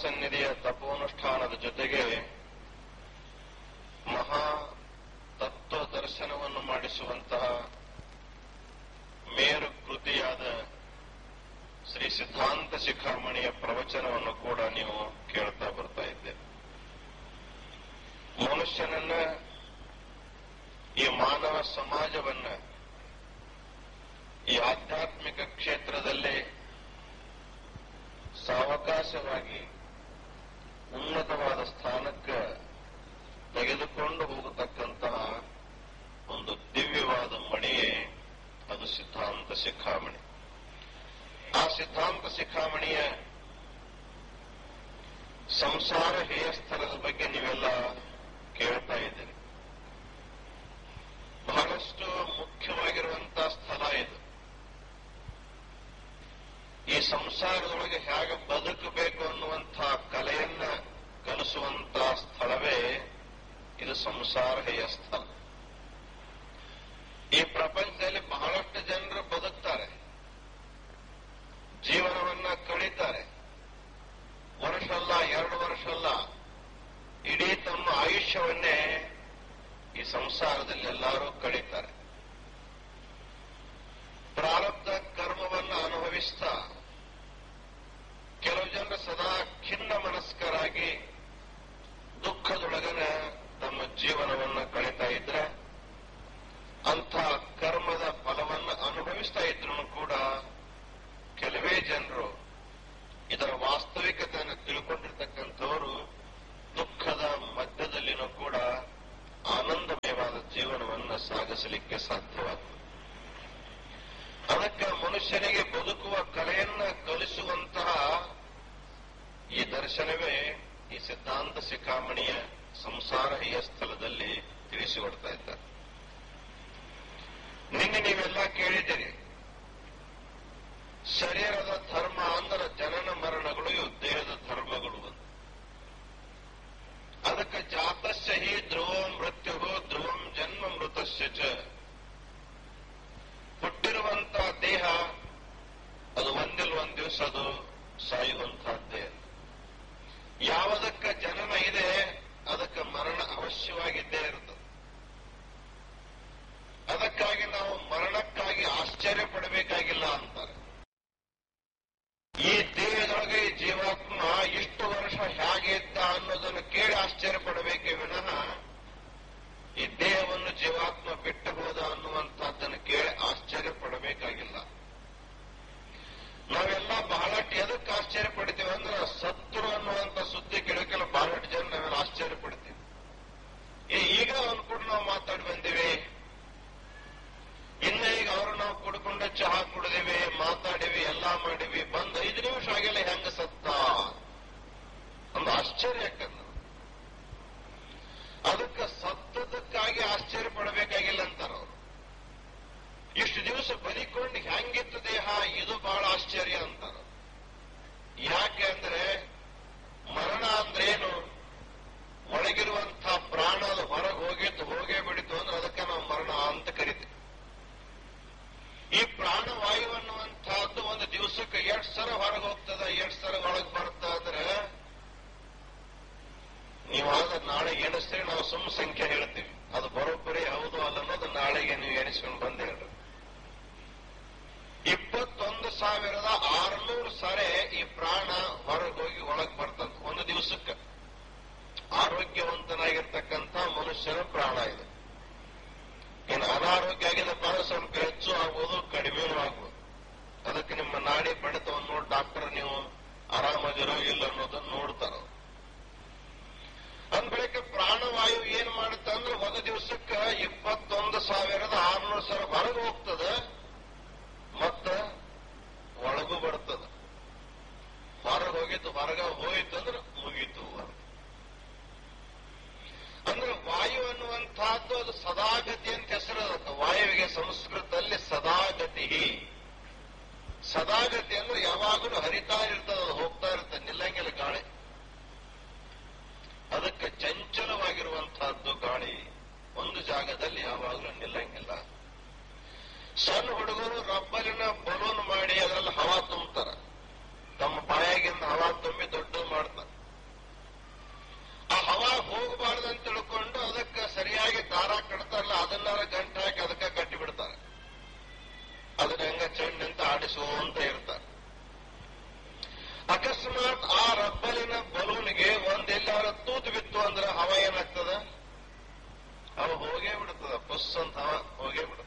ಮಹಾಸನ್ನಿಧಿಯ ತಪೋನುಷ್ಠಾನದ ಜೊತೆಗೆ ಮಹಾ ತತ್ವ ದರ್ಶನವನ್ನು ಮಾಡಿಸುವಂತಹ ಮೇರು ಕೃತಿಯಾದ ಶ್ರೀ ಸಿದ್ಧಾಂತ ಶಿಖಾಮಣಿಯ ಪ್ರವಚನವನ್ನು ಕೂಡ ನೀವು ಕೇಳ್ತಾ ಬರ್ತಾ ಇದ್ದೇವೆ ಮನುಷ್ಯನನ್ನ ಈ ಮಾನವ ಸಮಾಜವನ್ನ ಈ ಆಧ್ಯಾತ್ಮಿಕ ಕ್ಷೇತ್ರದಲ್ಲಿ ಸಾವಕಾಶವಾಗಿ ಉನ್ನತವಾದ ಸ್ಥಾನಕ್ಕೆ ತೆಗೆದುಕೊಂಡು ಹೋಗತಕ್ಕಂತಹ ಒಂದು ದಿವ್ಯವಾದ ಮಣಿಯೇ ಅದು ಸಿದ್ಧಾಂತ ಶಿಖಾಮಣಿ ಆ ಸಿದ್ಧಾಂತ ಶಿಖಾಮಣಿಯ ಸಂಸಾರ ಹೇಯಸ್ಥಳದ ಬಗ್ಗೆ ನೀವೆಲ್ಲ ಕೇಳ್ತಾ ಇದ್ದೀರಿ ಬಹಳಷ್ಟು ಮುಖ್ಯವಾಗಿರುವಂತಹ ಸ್ಥಳ ಇದು ಈ ಸಂಸಾರದೊಳಗೆ ಹೇಗೆ ಬದುಕಬೇಕು ಅನ್ನುವಂತಹ ಕಲೆಯನ್ನ ಕಲಿಸುವಂತಹ ಸ್ಥಳವೇ ಇದು ಸಂಸಾರ ಹೇಯ ಸ್ಥಳ ಈ ಪ್ರಪಂಚದಲ್ಲಿ ಬಹಳಷ್ಟು ಜನರು ಬದುಕ್ತಾರೆ ಜೀವನವನ್ನ ಕಳೀತಾರೆ ವರ್ಷ ಅಲ್ಲ ಎರಡು ವರ್ಷ ಅಲ್ಲ ಇಡೀ ತಮ್ಮ ಆಯುಷ್ಯವನ್ನೇ ಈ ಸಂಸಾರದಲ್ಲಿ ಎಲ್ಲರೂ ಕಳೀತಾರೆ ಪ್ರಾರಬ್ಧ ಕರ್ಮವನ್ನು ಅನುಭವಿಸ್ತಾ ಕೆಲವು ಜನರು ಸದಾ ಖಿನ್ನ ಮನಸ್ಕರಾಗಿ ದುಃಖದೊಳಗನ ತಮ್ಮ ಜೀವನವನ್ನು ಕಳೀತಾ ಇದ್ರೆ ಅಂಥ ಕರ್ಮದ ಫಲವನ್ನು ಅನುಭವಿಸ್ತಾ ಇದ್ರು ಕೂಡ ಕೆಲವೇ ಜನರು ಇದರ ವಾಸ್ತವಿಕತೆಯನ್ನು ತಿಳ್ಕೊಂಡಿರ್ತಕ್ಕಂಥವರು ದುಃಖದ ಮಧ್ಯದಲ್ಲಿನೂ ಕೂಡ ಆನಂದಮಯವಾದ ಜೀವನವನ್ನು ಸಾಗಿಸಲಿಕ್ಕೆ ಸಾಧ್ಯವಾಗ್ತದೆ ಅದಕ್ಕೆ ಮನುಷ್ಯನಿಗೆ ಬದುಕುವ ಕಲೆಯನ್ನ ಕಲಿಸುವಂತಹ ಈ ದರ್ಶನವೇ ಈ ಸಿದ್ಧಾಂತ ಶಿಖಾಮಣಿಯ ಸಂಸಾರ ಈ ಸ್ಥಳದಲ್ಲಿ ತಿಳಿಸಿಕೊಡ್ತಾ ಇದ್ದಾರೆ ನಿನ್ನೆ ನೀವೆಲ್ಲ ಕೇಳಿದ್ದೀರಿ ಶರೀರದ ಧರ್ಮ ಅಂದ್ರೆ ಜನನ ಮರಣಗಳು ಇವು ದೇಹದ ಧರ್ಮಗಳು ಅಂತ ಅದಕ್ಕೆ ಜಾತಸ್ಯ ಹಿ ಧ್ರುವಂ ಮೃತ್ಯು ಧ್ರುವಂ ಜನ್ಮ ಮೃತಸ್ಯ ಚ ಹುಟ್ಟಿರುವಂತ ದೇಹ ಅದು ಒಂದಿಲ್ ಒಂದ್ ದಿವಸ ಅದು ಸಾಯುವಂತಹದ್ದೇ ಯಾವುದಕ್ಕೆ ಜನನ ಇದೆ ಅದಕ್ಕೆ ಮರಣ ಅವಶ್ಯವಾಗಿದ್ದೇ ಇರ್ತದೆ ಅದಕ್ಕಾಗಿ ನಾವು ಮರಣಕ್ಕಾಗಿ ಆಶ್ಚರ್ಯ ಪಡಬೇಕಾಗಿಲ್ಲ ಅಂತಾರೆ ಈ ದೇಹದೊಳಗೆ ಈ ಜೀವಾತ್ಮ ಇಷ್ಟು ವರ್ಷ ಹೇಗೆ ಇದ್ದ ಅನ್ನೋದನ್ನು ಕೇಳಿ ಆಶ್ಚರ್ಯ ಪಡಬೇಕೇ ವಿನಃ ಈ ದೇಹವನ್ನು ಜೀವಾತ್ಮ ಬಿಟ್ಟು ಹೋದ ಅನ್ನುವಂಥದ್ದನ್ನು ಕೇಳಿ ಆಶ್ಚರ್ಯ ಪಡಬೇಕಾಗಿಲ್ಲ ನಾವೆಲ್ಲ ಬಹಳಷ್ಟು ಎದಕ್ಕೆ ಆಶ್ಚರ್ಯ ಪಡ್ತೀವಿ ಅಂದ್ರೆ ಸತ್ರು ಅನ್ನುವಂಥ ಸುದ್ದಿ ಕೇಳೋಕೆಲ್ಲ ಬಹಳಷ್ಟು ಜನ ನಾವೆಲ್ಲ ಆಶ್ಚರ್ಯ ಪಡ್ತೀವಿ ಏ, ಈಗ ಅನ್ಕೊಂಡು ನಾವು ಮಾತಾಡಿ ಬಂದಿವಿ ಇನ್ನ ಈಗ ಅವರು ನಾವು ಕುಡ್ಕೊಂಡು ಚಹಾ ಕುಡಿದಿವಿ ಮಾತಾಡಿವಿ ಎಲ್ಲಾ ಮಾಡಿವಿ ಬಂದ್ ಐದು ನಿಮಿಷ ಆಗಿಲ್ಲ ಹೆಂಗ ಸತ್ತ ಒಂದು ಆಶ್ಚರ್ಯ ಯಾಕಂದ್ರೆ ಅದಕ್ಕೆ ಸತ್ತದಕ್ಕಾಗಿ ಆಶ್ಚರ್ಯ ಪಡಬೇಕಾಗಿಲ್ಲ ಅಂತಾರ ಅವರು ಇಷ್ಟು ದಿವಸ ಬಲಿಕೊಂಡು ಹೆಂಗಿತ್ತು ದೇಹ ಇದು ಬಹಳ ಆಶ್ಚರ್ಯ ಅಂತಾರ ಯಾಕೆ ಅಂದ್ರೆ ಮರಣ ಅಂದ್ರೇನು ಒಳಗಿರುವಂತ ಪ್ರಾಣ ಅದು ಹೊರಗೆ ಹೋಗಿತ್ತು ಹೋಗೇ ಬಿಡಿತು ಅಂದ್ರೆ ಅದಕ್ಕೆ ನಾವು ಮರಣ ಅಂತ ಕರಿತೀವಿ ಈ ಪ್ರಾಣವಾಯು ಅನ್ನುವಂತಹದ್ದು ಒಂದು ದಿವಸಕ್ಕೆ ಎಷ್ಟು ಸರ ಹೊರಗೆ ಹೋಗ್ತದ ಎಷ್ಟು ಸರ ಒಳಗೆ ಬರ್ತಾ ಅಂದ್ರೆ ನೀವಾದ ನಾಳೆ ಎಣಿಸ್ತೀರಿ ನಾವು ಸುಮ್ ಸಂಖ್ಯೆ ಹೇಳ್ತೀವಿ ಅದು ಬರೋಬ್ಬರಿ ಹೌದು ಅಲ್ಲ ಅನ್ನೋದು ನಾಳೆಗೆ ನೀವು ಎಣಿಸ್ಕೊಂಡು ಬಂದು ಹೇಳ್ರಿ ಇಪ್ಪತ್ತೊಂದು ಸಾವಿರದ ಆರುನೂರು ಸರೆ ಈ ಪ್ರಾಣ ಹೊರಗೆ ಹೋಗಿ ಒಳಗೆ ಬರ್ತದೆ ಒಂದು ದಿವಸಕ್ಕೆ ಆರೋಗ್ಯವಂತನಾಗಿರ್ತಕ್ಕಂಥ ಮನುಷ್ಯನ ಪ್ರಾಣ ಇದೆ ಇನ್ನು ಅನಾರೋಗ್ಯ ಆಗಿದಪ್ಪ ಅಂದ್ರೆ ಸ್ವಲ್ಪ ಹೆಚ್ಚು ಆಗ್ಬೋದು ಕಡಿಮೆನೂ ಆಗ್ಬೋದು ಅದಕ್ಕೆ ನಿಮ್ಮ ನಾಡಿ ಬಡಿತವನ್ನು ನೋಡಿ ಡಾಕ್ಟರ್ ನೀವು ಆರಾಮಾಗಿರೋ ಇಲ್ಲ ಅನ್ನೋದನ್ನ ನೋಡ್ತಾರ ಅಂದ್ ಬಳಿಕ ಪ್ರಾಣವಾಯು ಏನ್ ಮಾಡುತ್ತೆ ಅಂದ್ರೆ ಒಂದು ದಿವಸಕ್ಕೆ ಇಪ್ಪತ್ತೊಂದು ಸಾವಿರದ ಆರ್ನೂರು ಸಾವಿರ ಹೊರಗೆ ಹೋಗ್ತದೆ ಮತ್ತ ಒಳಗೂ ಬರ್ತದ ಹೊರಗೆ ಹೋಗಿದ್ದು ಹೊರಗ ಹೋಯ್ತು ಅಂದ್ರೆ ಮುಗೀತು ಅಂತ ಅಂದ್ರೆ ವಾಯು ಅನ್ನುವಂತಹದ್ದು ಅದು ಸದಾಗತಿ ಅಂತ ಹೆಸರು ಅದಕ್ಕೆ ವಾಯುವಿಗೆ ಸಂಸ್ಕೃತದಲ್ಲಿ ಸದಾಗತಿ ಸದಾಗತಿ ಅಂದ್ರೆ ಯಾವಾಗಲೂ ಹರಿತಾ ಇರ್ತದೆ ಅದು ಹೋಗ್ತಾ ಇರ್ತದೆ ನಿಲ್ಲಂಗಿಲ್ಲ ಗಾಳಿ ಅದಕ್ಕೆ ಚಂಚಲವಾಗಿರುವಂತಹದ್ದು ಗಾಳಿ ಒಂದು ಜಾಗದಲ್ಲಿ ಯಾವಾಗಲೂ ನಿಲ್ಲಂಗಿಲ್ಲ ಸಣ್ಣ ಹುಡುಗರು ರಬ್ಬರಿನ ಬಲೂನ್ ಮಾಡಿ ಅದರಲ್ಲಿ ಹವಾ ತುಂಬ್ತಾರ ತಮ್ಮ ಬಾಯಾಗಿಂದ ಹವಾ ತುಂಬಿ ದೊಡ್ಡ ಮಾಡ್ತಾರೆ ಅಂತ ಹೋಗೇ ಬಿಡುತ್ತದೆ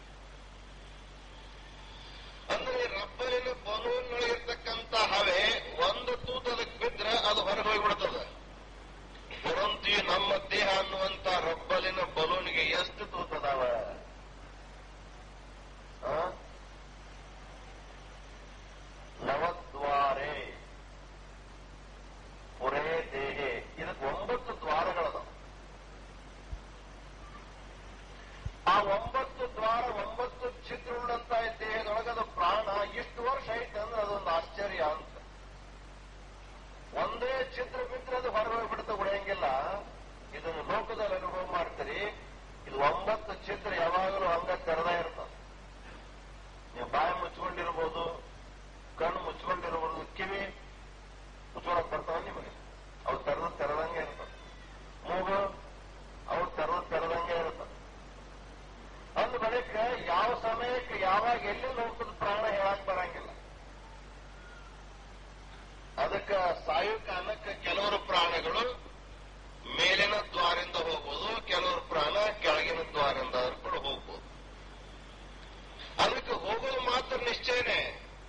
ಅಂದ್ರೆ ರಬ್ಬರಿನ ಬಲೂನ್ನೊಳಗಿರ್ತಕ್ಕಂಥ ಹವೆ ಒಂದು ತೂತದಕ್ಕೆ ಬಿದ್ರೆ ಅದು ಹೊರಗೆ ಹೋಗ್ಬಿಡ್ತದೆ ಪರಂತು ಈ ನಮ್ಮ ದೇಹ ಅನ್ನುವಂತ ರಬ್ಬಲಿನ ಬಲೂನ್ಗೆ ಎಷ್ಟು ತೂತದಾವ ಆ? ನವದ್ವಾರೆ ಪುರೇ ದೇಹೆ ಇದಕ್ಕೆ ಒಂಬತ್ತು ದ್ವಾರಗಳದ ಆ ಒಂಬತ್ತು ದ್ವಾರ ಒಂಬತ್ತು ಛಿದ್ರವುಳ್ಳಂತ ದೇಹದೊಳಗದ ಪ್ರಾಣ ಇಷ್ಟು ವರ್ಷ ಐತೆ ಅಂದ್ರೆ ಅದೊಂದು ಆಶ್ಚರ್ಯ ಅಂತ ಒಂದೇ ಛಿದ್ರ ಬಿದ್ರೆ ಅದು ಹೊರಗೋಗ್ಬಿಡ್ತಾ ಉಳಿಯಂಗಿಲ್ಲ ಇದನ್ನು ಲೋಕದಲ್ಲಿ ಅನುಭವ ಮಾಡ್ತೀರಿ ಇದು ಒಂಬತ್ತು ಛಿದ್ರ ಯಾವಾಗಲೂ ಹಂಗ ತೆರೆದ ಇರ್ತದೆ ನೀವು ಬಾಯಿ ಮುಚ್ಕೊಂಡಿರ್ಬೋದು ಕಣ್ಣು ಮುಚ್ಕೊಂಡಿರ್ಬೋದು ಕಿವಿ ಮುಚ್ಕೊಳಕ್ ಬರ್ತಾವ ನಿಮಗೆ ಅವು ತೆರೆದ ತೆರೆದಂಗೆ ಇರ್ತದೆ ಮೂಗು ಅವು ತೆರೆದ ತೆರೆದಂಗೆ ಇರ್ತದೆ ಅಂದ ಬಳಿಕ ಯಾವ ಸಮಯಕ್ಕೆ ಯಾವಾಗ ಎಲ್ಲಿ ಹೋಗ್ತದ ಪ್ರಾಣ ಹೇಳಕ್ ಬರಂಗಿಲ್ಲ ಅದಕ್ಕ ಸಾಯು ಕಾಲಕ್ಕೆ ಕೆಲವರು ಪ್ರಾಣಗಳು ಮೇಲಿನ ದ್ವಾರಿಂದ ಹೋಗ್ಬೋದು ಕೆಲವರು ಪ್ರಾಣ ಕೆಳಗಿನ ದ್ವಾರಿಂದ ಕೂಡ ಹೋಗ್ಬೋದು ಅದಕ್ಕೆ ಹೋಗೋದು ಮಾತ್ರ ನಿಶ್ಚಯನೇ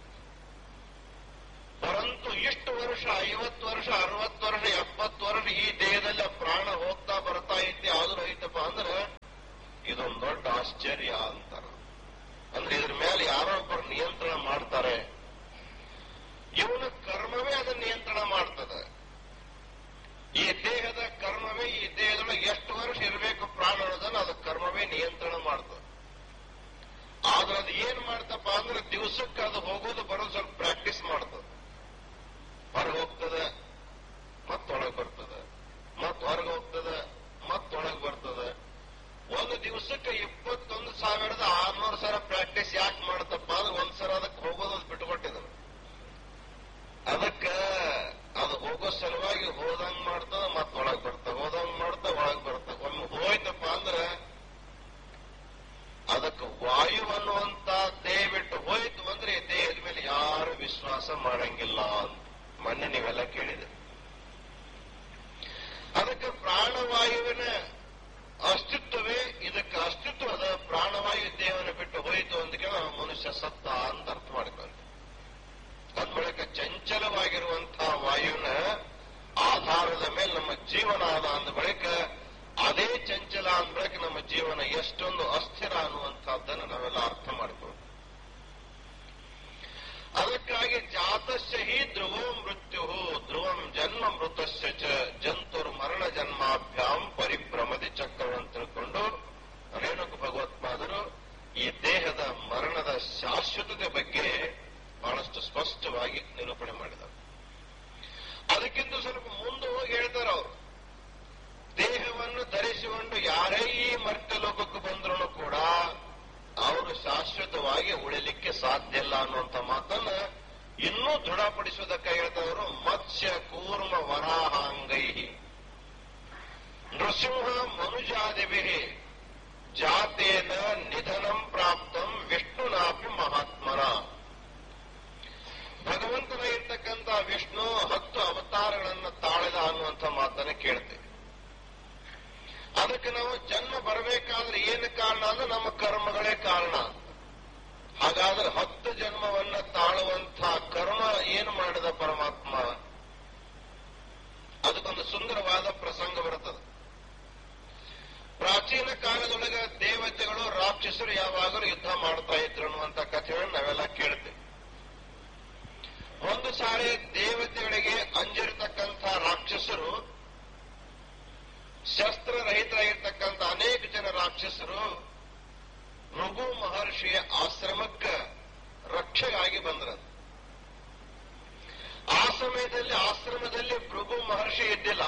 ಪರಂತು ಇಷ್ಟು ವರ್ಷ ಐವತ್ತು ವರ್ಷ ಅರವತ್ತು ವರ್ಷ ಎಪ್ಪತ್ತು ವರ್ಷ ಈ ದೇಹದಲ್ಲಿ ಆ ಪ್ರಾಣ ಹೋಗ್ತಾ ಬರ್ತಾ ಐತಿ ಆದ್ರೂ ಐತಪ್ಪ ಅಂದ್ರೆ ಇದೊಂದು ದೊಡ್ಡ ಆಶ್ಚರ್ಯ ಅಂತಾರ ಅಂದ್ರೆ ಇದ್ರ ಮೇಲೆ ಯಾರೋ ಒಬ್ಬರು ನಿಯಂತ್ರಣ ಮಾಡ್ತಾರೆ ಇವನ ಕರ್ಮವೇ ಅದನ್ನ ನಿಯಂತ್ರಣ ಮಾಡ್ತದೆ ಈ ದೇಹದ ಕರ್ಮವೇ ಈ ದೇಹದೊಳಗೆ ಎಷ್ಟು ವರ್ಷ ಇರಬೇಕು ಪ್ರಾಣ ಅನ್ನೋದನ್ನ ಅದು ಕರ್ಮವೇ ನಿಯಂತ್ರಣ ಮಾಡ್ತದೆ ಆದ್ರೆ ಅದು ಏನ್ ಮಾಡ್ತಪ್ಪ ಅಂದ್ರೆ ದಿವಸಕ್ಕೆ ಅದು ಹೋಗೋದು ಬರೋದು ಸ್ವಲ್ಪ ಪ್ರಾಕ್ಟೀಸ್ ಮಾಡ್ತದೆ ಹೊರಗೆ ಹೋಗ್ತದೆ ಮತ್ತೊಳಗೆ ಬರ್ತದೆ ಮತ್ ಹೊರಗೆ ಹೋಗ್ತದೆ ಮತ್ತೊಳಗೆ ಬರ್ತದೆ ಒಂದು ದಿವಸಕ್ಕೆ ಇಪ್ಪತ್ತೊಂದು ಸಾವಿರದ ಆರ್ನೂರು ಸಲ ಪ್ರಾಕ್ಟೀಸ್ ಯಾಕೆ ಮಾಡ್ತಪ್ಪ ಅಂದ್ರೆ ಒಂದ್ ಸಲ ಅದಕ್ಕೆ ಹೋಗೋದು ಅದು ಬಿಟ್ಟುಕೊಟ್ಟಿದ್ರು ಅದಕ್ಕ ಅದು ಹೋಗೋ ಸಲುವಾಗಿ ಹೋದಂಗ್ ಮಾಡ್ತದ ಮತ್ ಒಳಗ್ ಬರ್ತದ ಹೋದಂಗ್ ಮಾಡ್ತಾ ಒಳಗ್ ಬರ್ತದ ಒಮ್ಮೆ ಹೋಯ್ತಪ್ಪ ಅಂದ್ರೆ ಅದಕ್ಕೆ ವಾಯು ಅನ್ನುವಂತ ದೇಹ ಬಿಟ್ಟು ಹೋಯ್ತು ಅಂದ್ರೆ ಈ ದೇಹದ ಮೇಲೆ ಯಾರು ವಿಶ್ವಾಸ ಮಾಡಂಗಿಲ್ಲ ಅಂತ ಮೊನ್ನೆ ನೀವೆಲ್ಲ ಕೇಳಿದೆ ಅದಕ್ಕೆ ಪ್ರಾಣವಾಯುವಿನ ಅಸ್ತಿತ್ವವೇ ಇದಕ್ಕೆ ಅಸ್ತಿತ್ವದ ಪ್ರಾಣವಾಯು ದೇಹವನ್ನು ಬಿಟ್ಟು ಹೋಯಿತು ಅಂದಕ್ಕೆ ನಾವು ಮನುಷ್ಯ ಸತ್ತ ಅಂತ ಅರ್ಥ ಮಾಡ್ಕೊಂಡು ಅದ್ ಬಳಿಕ ಚಂಚಲವಾಗಿರುವಂತಹ ವಾಯುವಿನ ಆಧಾರದ ಮೇಲೆ ನಮ್ಮ ಜೀವನ ಆದ ಅಂದ ಬಳಿಕ ಅದೇ ಚಂಚಲ ಅಂದ ಬಳಿಕ ನಮ್ಮ ಜೀವನ ಎಷ್ಟೊಂದು ಅಸ್ಥಿರ ಅನ್ನುವಂತಹದ್ದನ್ನು ನಾವೆಲ್ಲ ಅರ್ಥ ಮಾಡ್ಕೊಂಡು ಅದಕ್ಕಾಗಿ ಜಾತಸ್ಯ ಹಿ ಧ್ರುವೋ ಮೃತ್ಯು ಧ್ರುವಂ ಜನ್ಮ ಮೃತಸ್ಯ ಚ ಜಂತುರ್ ಮರಣ ಜನ್ಮಾಭ್ಯಾಂ ಪರಿಭ್ರಮದಿ ಚಕ್ರವನ್ನು ತಿಳ್ಕೊಂಡು ರೇಣುಕ ಭಗವತ್ಪಾದರು ಈ ದೇಹದ ಮರಣದ ಶಾಶ್ವತತೆ ಬಗ್ಗೆ ಬಹಳಷ್ಟು ಸ್ಪಷ್ಟವಾಗಿ ನಿರೂಪಣೆ ಮಾಡಿದರು ಅದಕ್ಕಿಂತ ಸ್ವಲ್ಪ ಮುಂದೆ ಹೋಗಿ ಹೇಳ್ತಾರೆ ಅವರು ದೇಹವನ್ನು ಧರಿಸಿಕೊಂಡು ಯಾರೇ ಈ ಮರ್ತ್ಯ ಲೋಕಕ್ಕೆ ಬಂದ್ರು ಕೂಡ ಅವರು ಶಾಶ್ವತವಾಗಿ ಉಳಿಲಿಕ್ಕೆ ಸಾಧ್ಯ ಇಲ್ಲ ಅನ್ನುವಂತ ಮಾತನ್ನ ಇನ್ನೂ ದೃಢಪಡಿಸುವುದಕ್ಕೆ ಹೇಳ್ತವರು ಮತ್ಸ್ಯ ಕೂರ್ಮ ವರಾಹಾಂಗೈ ನೃಸಿಂಹ ಮನುಜಾದಿಭಿ ಜಾತೇನ ನಿಧನಂ ಪ್ರಾಪ್ತಂ ವಿಷ್ಣುನಾಪಿ ಮಹಾತ್ಮನ ಭಗವಂತನ ಇರ್ತಕ್ಕಂಥ ವಿಷ್ಣು ಹತ್ತು ಅವತಾರಗಳನ್ನು ತಾಳಿದ ಅನ್ನುವಂಥ ಮಾತನ್ನ ಕೇಳ್ತೇವೆ ಅದಕ್ಕೆ ನಾವು ಜನ್ಮ ಬರಬೇಕಾದ್ರೆ ಏನು ಕಾರಣ ಅಂದ್ರೆ ನಮ್ಮ ಕರ್ಮಗಳೇ ಕಾರಣ ಹಾಗಾದ್ರೆ ಹತ್ತು ಜನ್ಮವನ್ನ ತಾಳುವಂತ ಕರ್ಮ ಏನು ಮಾಡಿದ ಪರಮಾತ್ಮ ಅದಕ್ಕೊಂದು ಸುಂದರವಾದ ಪ್ರಸಂಗ ಬರುತ್ತದೆ ಪ್ರಾಚೀನ ಕಾಲದೊಳಗ ದೇವತೆಗಳು ರಾಕ್ಷಸರು ಯಾವಾಗಲೂ ಯುದ್ಧ ಮಾಡ್ತಾ ಇದ್ರು ಅನ್ನುವಂತ ಕಥೆಯನ್ನು ನಾವೆಲ್ಲ ಕೇಳ್ತೇವೆ ಒಂದು ಸಾರಿ ದೇವತೆಗಳಿಗೆ ಅಂಜಿರ್ತಕ್ಕಂಥ ರಾಕ್ಷಸರು ಶಸ್ತ್ರರಹಿತರಾಗಿರ್ತಕ್ಕಂಥ ಅನೇಕ ಜನ ರಾಕ್ಷಸರು ಭೃಗು ಮಹರ್ಷಿಯ ಆಶ್ರಮಕ್ಕೆ ರಕ್ಷೆಗಾಗಿ ಬಂದ್ರಂತ ಆ ಸಮಯದಲ್ಲಿ ಆಶ್ರಮದಲ್ಲಿ ಭೃಗು ಮಹರ್ಷಿ ಇದ್ದಿಲ್ಲ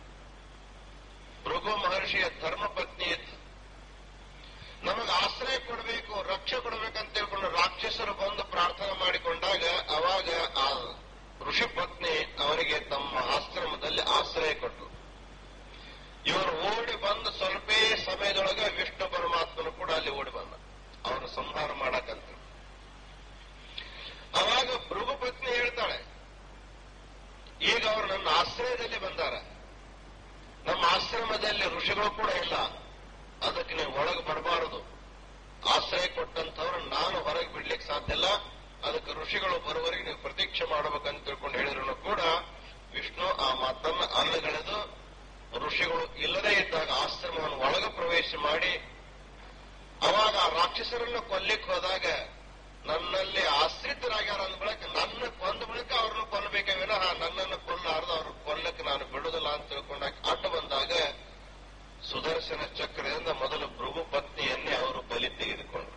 ಭೃಗು ಮಹರ್ಷಿಯ ಧರ್ಮಪತ್ನಿ ಇತ್ತು ನಮಗೆ ಆಶ್ರಯ ಕೊಡಬೇಕು ರಕ್ಷೆ ಕೊಡಬೇಕಂತ ತಿಳ್ಕೊಂಡು ರಾಕ್ಷಸರು ಬಂದು ಪ್ರಾರ್ಥನೆ ಮಾಡಿಕೊಂಡಾಗ ಅವಾಗ ಆ ಋಷಿ ಪತ್ನಿ ಅವರಿಗೆ ತಮ್ಮ ಆಶ್ರಮದಲ್ಲಿ ಆಶ್ರಯ ಕೊಟ್ಟರು ಇವರು ಓಡಿ ಬಂದು ಸ್ವಲ್ಪೇ ಸಮಯದೊಳಗೆ ವಿಷ್ಣು ಪರಮಾತ್ಮನು ಕೂಡ ಅಲ್ಲಿ ಓಡಿ ಬಂದ ಅವನು ಸಂಹಾರ ಮಾಡಕಂತ ಅವಾಗ ಭೃಗು ಪತ್ನಿ ಹೇಳ್ತಾಳೆ ಈಗ ಅವರು ನನ್ನ ಆಶ್ರಯದಲ್ಲಿ ಬಂದಾರ ನಮ್ಮ ಆಶ್ರಮದಲ್ಲಿ ಋಷಿಗಳು ಕೂಡ ಇಲ್ಲ ಅದಕ್ಕೆ ನೀವು ಒಳಗೆ ಬರಬಾರದು ಆಶ್ರಯ ಕೊಟ್ಟಂತವ್ರು ನಾನು ಹೊರಗೆ ಬಿಡ್ಲಿಕ್ಕೆ ಸಾಧ್ಯ ಇಲ್ಲ ಅದಕ್ಕೆ ಋಷಿಗಳು ಬರುವವರೆಗೆ ನೀವು ಪ್ರತೀಕ್ಷೆ ಮಾಡಬೇಕಂತ ತಿಳ್ಕೊಂಡು ಹೇಳಿದ್ರು ಕೂಡ ವಿಷ್ಣು ಆ ಮಾತನ್ನ ಅಲ್ಲಗಳೆದು ಋಷಿಗಳು ಇಲ್ಲದೇ ಇದ್ದಾಗ ಆಶ್ರಮವನ್ನು ಒಳಗೆ ಪ್ರವೇಶ ಮಾಡಿ ಅವಾಗ ಆ ರಾಕ್ಷಸರನ್ನ ಕೊಲ್ಲಿಕ್ ಹೋದಾಗ ನನ್ನಲ್ಲಿ ಆಶ್ರಿತರಾಗ್ಯಾರ ಅಂದ ಬಳಿಕ ನನ್ನ ಕೊಂದ ಬಳಿಕ ಅವ್ರನ್ನ ಕೊಲ್ಲಬೇಕೇ ವಿನಃ ನನ್ನನ್ನು ಕೊಲ್ಲಾರ್ದು ಅವ್ರ ಕೊಲ್ಲಕ್ಕೆ ನಾನು ಬಿಡುದಿಲ್ಲ ಅಂತ ತಿಳ್ಕೊಂಡಾಗ ಅಡ್ಡ ಬಂದಾಗ ಸುದರ್ಶನ ಚಕ್ರದಿಂದ ಮೊದಲು ಭೃಗು ಪತ್ನಿಯನ್ನೇ ಅವರು ಬಲಿ ತೆಗೆದುಕೊಂಡ್ರು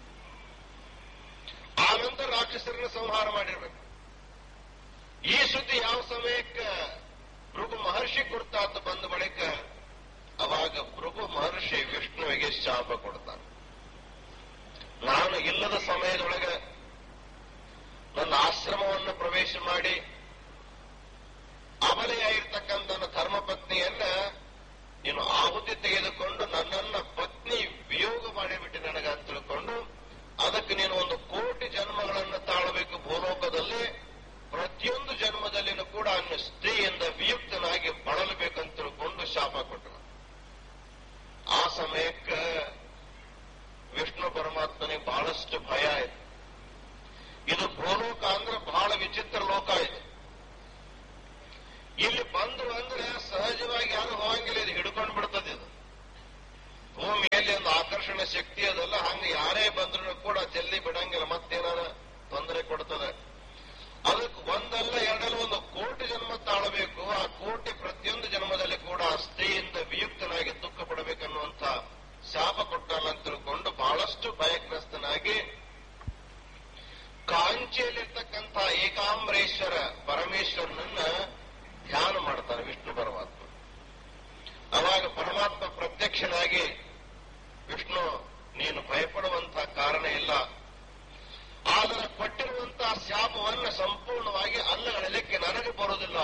ಆ ನಂತರ ರಾಕ್ಷಸರನ್ನ ಸಂಹಾರ ಮಾಡಿರ್ಬೇಕು ಈ ಸುದ್ದಿ ಯಾವ ಸಮಯಕ್ಕೆ ಭೃಗು ಮಹರ್ಷಿ ಕುರ್ತಾತ ಬಂದ ಬಳಿಕ ಅವಾಗ ಭೃಗು ಮಹರ್ಷಿ ವಿಷ್ಣುವಿಗೆ ಶಾಪ ಕೊಡ್ತಾನೆ ನಾನು ಇಲ್ಲದ ಸಮಯದೊಳಗೆ ನನ್ನ ಆಶ್ರಮವನ್ನು ಪ್ರವೇಶ ಮಾಡಿ ಅಬಲೆಯಾಗಿರ್ತಕ್ಕಂಥ ನನ್ನ ಧರ್ಮಪತ್ನಿಯನ್ನ ನೀನು ಆಹುತಿ ತೆಗೆದುಕೊಂಡು ನನ್ನನ್ನ ಪತ್ನಿ ವಿಯೋಗ ಮಾಡಿಬಿಟ್ಟು ನನಗ ಅಂತ ತಿಳ್ಕೊಂಡು ಅದಕ್ಕೆ ನೀನು ಒಂದು ಕೋಟಿ ಜನ್ಮಗಳನ್ನು ತಾಳಬೇಕು ಭೂಲೋಕದಲ್ಲಿ ಪ್ರತಿಯೊಂದು ಜನ್ಮದಲ್ಲಿನೂ ಕೂಡ ಅನ್ನ ಸ್ತ್ರೀಯಿಂದ ವಿಯುಕ್ತನಾಗಿ ಬಳಲಬೇಕಂತ ತಿಳ್ಕೊಂಡು ಶಾಪ ಕೊಟ್ಟರು ಆ ಸಮಯಕ್ಕೆ ವಿಷ್ಣು ಪರಮಾತ್ಮನಿಗೆ ಬಹಳಷ್ಟು ಭಯ ಆಯ್ತು ಇದು ಭೂಲೋಕ ಅಂದ್ರೆ ಬಹಳ ವಿಚಿತ್ರ ಲೋಕ ಇದು ಇಲ್ಲಿ ಬಂದ್ರು ಅಂದ್ರೆ ಸಹಜವಾಗಿ ಯಾರು ಹೋಗಂಗಿಲ್ಲ ಇದು ಹಿಡ್ಕೊಂಡು ಬಿಡ್ತದೆ ಇದು ಭೂಮಿಯಲ್ಲಿ ಒಂದು ಆಕರ್ಷಣ ಶಕ್ತಿ ಅದಲ್ಲ ಹಂಗ ಯಾರೇ ಬಂದ್ರು ಕೂಡ ಜಲ್ದಿ ಬಿಡಂಗಿಲ್ಲ ಮತ್ತೇನಾರ ತೊಂದರೆ ಕೊಡ್ತದೆ ಅದಕ್ಕೆ ಒಂದಲ್ಲ ಎರಡಲ್ಲ ಒಂದು ಕೋಟಿ ಜನ್ಮ ತಾಳಬೇಕು ಆ ಕೋಟಿ ಪ್ರತಿಯೊಂದು ಜನ್ಮದಲ್ಲಿ ಕೂಡ ಆ ಸ್ತ್ರೀಯಿಂದ ವಿಯುಕ್ತನಾಗಿ ದುಃಖ ಪಡಬೇಕನ್ನುವಂತ ಶಾಪ ಕೊಟ್ಟಲ್ಲ ಅಂತ ತಿಳ್ಕೊಂಡು ಬಹಳಷ್ಟು ಭಯಗ್ರಸ್ತನಾಗಿ ಕಾಂಚಿಯಲ್ಲಿರ್ತಕ್ಕಂಥ ಏಕಾಂಬರೇಶ್ವರ ಪರಮೇಶ್ವರನನ್ನ ಧ್ಯಾನ ಮಾಡ್ತಾನೆ ವಿಷ್ಣು ಪರಮಾತ್ಮ ಅವಾಗ ಪರಮಾತ್ಮ ಪ್ರತ್ಯಕ್ಷನಾಗಿ ವಿಷ್ಣು ನೀನು ಭಯಪಡುವಂತ ಕಾರಣ ಇಲ್ಲ ಆದರೆ ಕೊಟ್ಟಿರುವಂತಹ ಶಾಪವನ್ನ ಸಂಪೂರ್ಣವಾಗಿ ಅಲ್ಲಗಳೆಯಲಿಕ್ಕೆ ನನಗೆ ಬರುವುದಿಲ್ಲ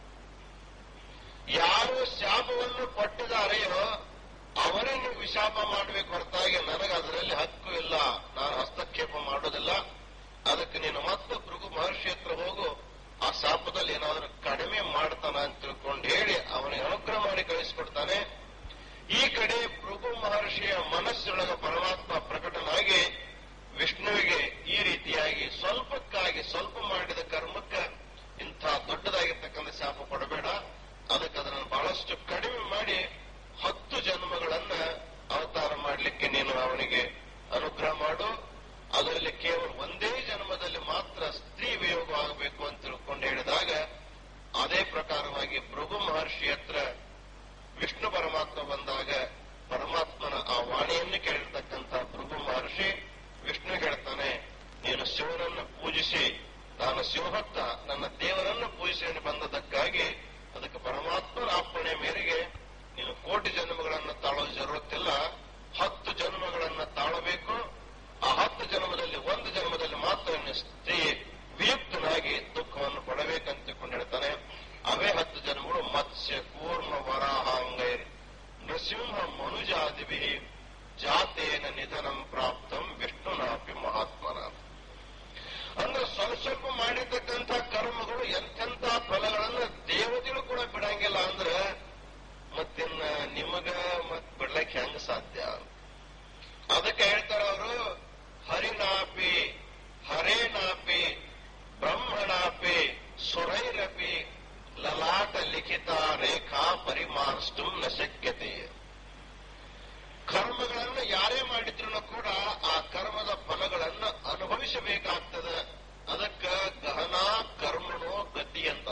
ಯಾರು ಶಾಪವನ್ನು ಕೊಟ್ಟಿದ್ದಾರೆಯೋ ಅವರೇ ನೀವು ವಿಶಾಪ ಮಾಡಬೇಕು ಹೊರತಾಗಿ ನನಗೆ ಅದರಲ್ಲಿ ಹಕ್ಕು ಇಲ್ಲ ನಾನು ಹಸ್ತಕ್ಷೇಪ ಮಾಡೋದಿಲ್ಲ ಅದಕ್ಕೆ ನೀನು ಮತ್ತೆ ಭೃಗು ಮಹರ್ಷಿ ಹತ್ರ ಹೋಗು ಆ ಶಾಪದಲ್ಲಿ ಏನಾದರೂ ಕಡಿಮೆ ಮಾಡ್ತಾನ ಅಂತ ತಿಳ್ಕೊಂಡು ಹೇಳಿ ಅವನಿಗೆ ಅನುಗ್ರಹ ಮಾಡಿ ಕಳಿಸ್ಕೊಡ್ತಾನೆ ಈ ಕಡೆ ಭೃಗು ಮಹರ್ಷಿಯ ಮನಸ್ಸೊಳಗ ಪರಮಾತ್ಮ ಪ್ರಕಟನಾಗಿ ವಿಷ್ಣುವಿಗೆ ಈ ರೀತಿಯಾಗಿ ಸ್ವಲ್ಪಕ್ಕಾಗಿ ಸ್ವಲ್ಪ ಮಾಡಿದ ಕರ್ಮಕ್ಕೆ ಇಂಥ ದೊಡ್ಡದಾಗಿರ್ತಕ್ಕಂಥ ಶಾಪ ಕೊಡಬೇಡ ಅದಕ್ಕೆ ಅದನ್ನು ಬಹಳಷ್ಟು ಕಡಿಮೆ ಮಾಡಿ ಹತ್ತು ಜನ್ಮಗಳನ್ನ ಅವತಾರ ಮಾಡಲಿಕ್ಕೆ ನೀನು ಅವನಿಗೆ ಅನುಗ್ರಹ ಮಾಡು ಅದರಲ್ಲಿ ಕೇವಲ ಒಂದೇ ಜನ್ಮದಲ್ಲಿ ಮಾತ್ರ ಸ್ತ್ರೀ ವಿಯೋಗ ಆಗಬೇಕು ಅಂತ ತಿಳ್ಕೊಂಡು ಹೇಳಿದಾಗ ಅದೇ ಪ್ರಕಾರವಾಗಿ ಭೃಗು ಮಹರ್ಷಿ ಹತ್ರ ವಿಷ್ಣು ಪರಮಾತ್ಮ ಬಂದಾಗ ಪರಮಾತ್ಮನ ಆ ವಾಣಿಯನ್ನು ಕೇಳಿರ್ತಕ್ಕಂಥ ಭೃಗು ಮಹರ್ಷಿ ವಿಷ್ಣು ಹೇಳ್ತಾನೆ ನೀನು ಶಿವನನ್ನು ಪೂಜಿಸಿ ನಾನು ಶಿವಭಕ್ತ ನನ್ನ ದೇವರನ್ನು ಪೂಜಿಸಿ ಬಂದದಕ್ಕಾಗಿ ಅದಕ್ಕೆ ಪರಮಾತ್ಮನ ಅಪ್ಪಣೆ ಮೇರೆಗೆ ನೀನು ಕೋಟಿ ಜನ್ಮಗಳನ್ನು ತಾಳೋ ಜರುತ್ತಿಲ್ಲ ಹತ್ತು ಜನ್ಮಗಳನ್ನ ತಾಳಬೇಕು ಆ ಹತ್ತು ಜನ್ಮದಲ್ಲಿ ಒಂದು ಜನ್ಮದಲ್ಲಿ ಮಾತ್ರ ನಿನ್ನ ಸ್ತ್ರೀ ವಿಯುಕ್ತನಾಗಿ ದುಃಖವನ್ನು ಪಡಬೇಕಂತ ತಿಳ್ಕೊಂಡು ಹೇಳ್ತಾನೆ ಅವೇ ಹತ್ತು ಜನ್ಮಗಳು ಮತ್ಸ್ಯ ಕೂರ್ಮ ವರಾಹಾಂಗೈ ನೃಸಿಂಹ ಮನುಜಾದಿಭಿ ಜಾತೇನ ನಿಧನಂ ಪ್ರಾಪ್ತಂ ವಿಷ್ಣುನಾಪಿ ಮಹಾತ್ಮನ ಅಂದ್ರೆ ಸ್ವಲ್ಪ ಸ್ವಲ್ಪ ಮಾಡಿರ್ತಕ್ಕಂಥ ಕರ್ಮಗಳು ಎಂತೆಂಥ ಫಲಗಳನ್ನ ದೇವತೆಗಳು ಕೂಡ ಬಿಡಂಗಿಲ್ಲ ಅಂದ್ರೆ ಮತ್ತಿನ್ನ ನಿಮಗ ಮತ್ ಬಿಡ್ಲಕ್ಕೆ ಹೆಂಗ ಸಾಧ್ಯ ಅದಕ್ಕೆ ಹೇಳ್ತಾರ ಅವರು ಹರಿನಾಪಿ ಹರೇನಾಪಿ ಬ್ರಹ್ಮಣಾಪಿ ಸುರೈರಪಿ ಲಲಾಟ ಲಿಖಿತ ರೇಖಾ ಪರಿಮಾರ್ಷ್ಟು ನ ಶಕ್ಯತೆ ಕರ್ಮಗಳನ್ನು ಯಾರೇ ಮಾಡಿದ್ರು ಕೂಡ ಆ ಕರ್ಮದ ಫಲಗಳನ್ನ ಅನುಭವಿಸಬೇಕಾಗ್ತದೆ ಅದಕ್ಕ ಗಹನಾ ಕರ್ಮಣೋ ಗತಿ ಅಂತ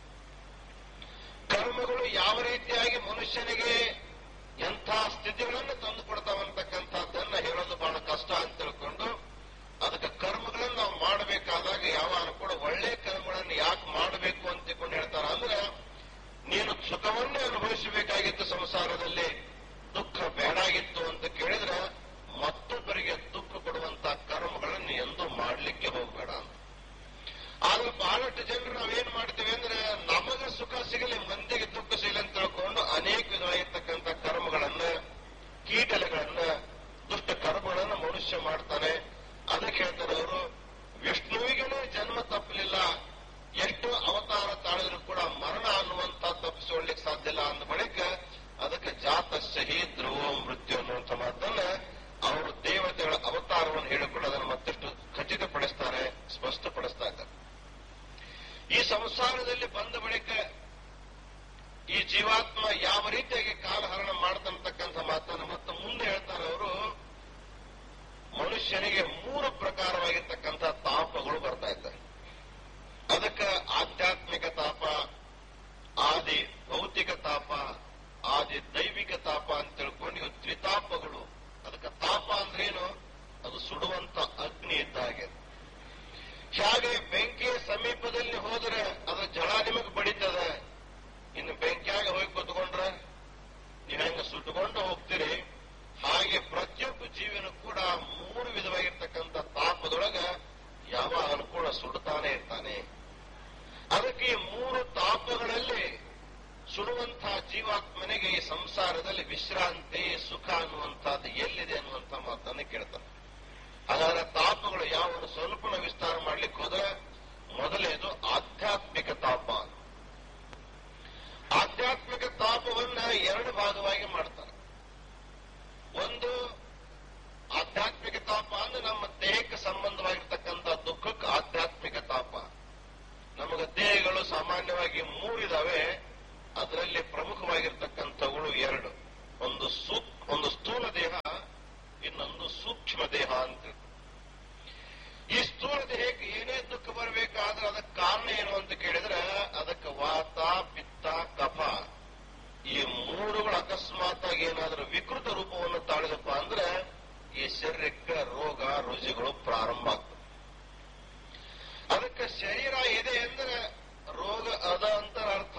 ಕರ್ಮಗಳು ಯಾವ ರೀತಿಯಾಗಿ ಮನುಷ್ಯನಿಗೆ ಎಂಥ ಸ್ಥಿತಿಗಳನ್ನು ತಂದು ಕೊಡ್ತಾವಂತಕ್ಕಂಥದ್ದನ್ನ ಹೇಳೋದು ಬಹಳ ಕಷ್ಟ ಅಂತ ತಿಳ್ಕೊಂಡು ಅದಕ್ಕೆ ಕರ್ಮಗಳನ್ನು ನಾವು ಮಾಡಬೇಕಾದಾಗ ಯಾವಾಗ ಕೂಡ ಒಳ್ಳೆ ಕರ್ಮಗಳನ್ನು ಯಾಕೆ ಮಾಡಬೇಕು ಅಂತ ತಿಳ್ಕೊಂಡು ಹೇಳ್ತಾರ ಅಂದ್ರೆ ನೀನು ಸುಖವನ್ನೇ ಅನುಭವಿಸಬೇಕಾಗಿತ್ತು ಸಂಸಾರದಲ್ಲಿ ದುಃಖ ಬೇಡಾಗಿತ್ತು ಅಂತ ಕೇಳಿದ್ರೆ ಮತ್ತೊಬ್ಬರಿಗೆ ದುಃಖ ಕೊಡುವಂತ ಕರ್ಮಗಳನ್ನು ಎಂದೂ ಮಾಡಲಿಕ್ಕೆ ಹೋಗ್ಬೇಡ ಅಂತ ಆದ್ರೆ ಬಹಳಷ್ಟು ಜನರು ನಾವೇನ್ ಮಾಡ್ತೀವಿ ಅಂದ್ರೆ ನಮಗೆ ಸುಖ ಸಿಗಲಿ ಮಂದಿಗೆ ದುಃಖ ಸಿಗಲಿ ಅಂತ ತಿಳ್ಕೊಂಡು ಅನೇಕ ವಿಧವಾಗಿರ್ತಕ್ಕಂಥ ಕರ್ಮಗಳನ್ನ ಕೀಟಲೆಗಳನ್ನ ದುಷ್ಟ ಕರ್ಮಗಳನ್ನ ಮನುಷ್ಯ ಮಾಡ್ತಾನೆ ಅದಕ್ಕೆ ಹೇಳ್ತಾರೆ ಅವರು ವಿಷ್ಣುವಿಗೇನೆ ಜನ್ಮ ತಪ್ಪಲಿಲ್ಲ ಎಷ್ಟು ಅವತಾರ ತಾಳಿದ್ರು ಕೂಡ ಮರಣ ಅನ್ನುವಂತ ತಪ್ಪಿಸಿಕೊಳ್ಳಿಕ್ ಸಾಧ್ಯ ಇಲ್ಲ ಅಂದ ಬಳಿಕ ಅದಕ್ಕೆ ಜಾತಸ್ಯ ಹಿ ಧ್ರುವ ಮೃತ್ಯು ಅನ್ನುವಂತ ಮಾತು ಮನುಷ್ಯನಿಗೆ ಮೂರು ಪ್ರಕಾರವಾಗಿರ್ತಕ್ಕಂಥ ತಾಪಗಳು ಬರ್ತಾ ಇದ್ದಾವೆ ಅದಕ್ಕೆ ಆಧ್ಯಾತ್ಮಿಕ ತಾಪ ಆದಿ ಭೌತಿಕ ತಾಪ ಆದಿ ದೈವಿಕ ತಾಪ ಅಂತ ತಿಳ್ಕೊಂಡು ಇವು ತ್ರಿತಾಪಗಳು ಅದಕ್ಕೆ ತಾಪ ಅಂದ್ರೇನು ಅದು ಸುಡುವಂತ ಅಗ್ನಿ ಇದ್ದ ಹಾಗೆ ಹಾಗೆ ಬೆಂಕಿಯ ಸಮೀಪದಲ್ಲಿ ಹೋದ್ರೆ ಅದರ ಜಳ ನಿಮಗೆ ಬಡಿತದ ಇನ್ನು ಬೆಂಕಿಯಾಗ ಹೋಗಿ ಕೂತ್ಕೊಂಡ್ರೆ ನೀವು ಹೆಂಗ ಸುಟ್ಟುಕೊಂಡು ಹೋಗ್ತೀರಿ ಹಾಗೆ ಪ್ರತಿಯೊಬ್ಬ ಜೀವನ ಕೂಡ ಮೂರು ವಿಧವಾಗಿರ್ತಕ್ಕಂಥ ತಾಪದೊಳಗ ಯಾವಾಗಲೂ ಕೂಡ ಸುಡುತ್ತಾನೆ ಇರ್ತಾನೆ ಅದಕ್ಕೆ ಈ ಮೂರು ತಾಪಗಳಲ್ಲಿ ಸುಡುವಂತಹ ಜೀವಾತ್ಮನಿಗೆ ಈ ಸಂಸಾರದಲ್ಲಿ ವಿಶ್ರಾಂತಿ ಸುಖ ಅನ್ನುವಂಥದ್ದು ಎಲ್ಲಿದೆ ಅನ್ನುವಂಥ ಮಾತನ್ನು ಕೇಳ್ತಾರೆ ಅದರ ತಾಪಗಳು ಯಾವ ಸ್ವಲ್ಪ ವಿಸ್ತಾರ ಮಾಡ್ಲಿಕ್ಕೆ ಹೋದ್ರೆ ಮೊದಲೇದು ಆಧ್ಯಾತ್ಮಿಕ ತಾಪ ಆಧ್ಯಾತ್ಮಿಕ ತಾಪವನ್ನ ಎರಡು ಭಾಗವಾಗಿ ಮಾಡ್ತಾರೆ ಒಂದು ಆಧ್ಯಾತ್ಮಿಕ ತಾಪ ಅಂದ್ರೆ ನಮ್ಮ ದೇಹಕ್ಕೆ ಸಂಬಂಧವಾಗಿರ್ತಕ್ಕಂಥ ದುಃಖಕ್ಕೆ ಆಧ್ಯಾತ್ಮಿಕ ತಾಪ ನಮಗೆ ದೇಹಗಳು ಸಾಮಾನ್ಯವಾಗಿ ಮೂರಿದಾವೆ ಅದರಲ್ಲಿ ಪ್ರಮುಖವಾಗಿರ್ತಕ್ಕಂಥವುಗಳು ಎರಡು ಒಂದು ಸೂಕ್ ಒಂದು ಸ್ಥೂಲ ದೇಹ ಇನ್ನೊಂದು ಸೂಕ್ಷ್ಮ ದೇಹ ಅಂತ ಈ ಸ್ಥೂಲ ದೇಹಕ್ಕೆ ಏನೇ ದುಃಖ ಬರಬೇಕಾದ್ರೆ ಅದಕ್ಕೆ ಕಾರಣ ಏನು ಅಂತ ಕೇಳಿದ್ರೆ ಅದಕ್ಕೆ ವಾತ ಪಿತ್ತ ಕಫ ಈ ಮೂರುಗಳು ಅಕಸ್ಮಾತ್ ಆಗಿ ಏನಾದ್ರೂ ವಿಕೃತ ರೂಪವನ್ನು ತಾಳಿದಪ್ಪ ಅಂದ್ರೆ ಈ ಶರೀರಕ್ಕೆ ರೋಗ ರುಜಿಗಳು ಪ್ರಾರಂಭ ಆಗ್ತದೆ ಅದಕ್ಕೆ ಶರೀರ ಇದೆ ಅಂದ್ರೆ ರೋಗ ಅದ ಅಂತ ಅರ್ಥ